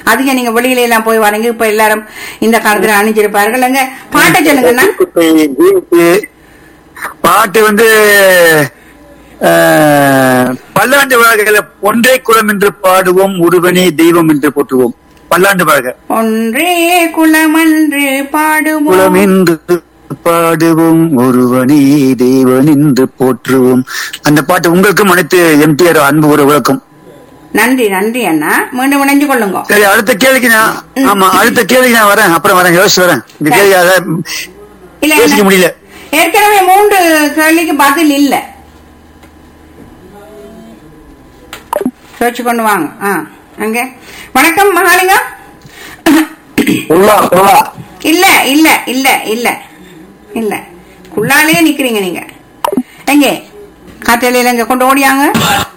அதிக நீங்க வெளியில எல்லாம் போய் வரீங்க இப்ப எல்லாரும் இந்த காலத்துல அணிஞ்சிருப்பார்கள் எங்க பாட்டை சொல்லுங்கண்ணா குப்பை, ஜீன்ஸு. பாட்டு வந்து அஹ், பல்லாண்டு வாழ்க்கையில ஒன்றே குலம் என்று பாடுவோம் ஒருவனே தெய்வம் என்று போற்றுவோம் பல்லாண்டு வாழ்க ஒன்றே குலமன்று குலம் பாடுவோம் என்று பாடுவோம் ஒருவனே தெய்வன் என்று போற்றுவோம் அந்த பாட்டு உங்களுக்கும் அனைத்து எம்டிஆர் அன்பு ஒரு விளக்கம் நன்றி நன்றி அண்ணா மீண்டும் இணைஞ்சு கொள்ளுங்க சரி அடுத்த கேள்விக்கு நான் ஆமா அடுத்த கேள்விக்கு நான் வரேன் அப்புறம் வரேன் யோசிச்சு வரேன் இந்த கேள்வி அதான் இல்ல யோசிக்க என்ன- முடியல ஏற்கனவே மூன்று கேள்விக்கு பதில் இல்ல யோசிச்சு கொண்டு வாங்க ஆ அங்க வணக்கம் மகாலிங்கம் இல்ல இல்ல இல்ல இல்ல இல்ல குள்ளாலே நிக்கிறீங்க நீங்க எங்கே காற்றாலையில இங்க கொண்டு ஓடியாங்க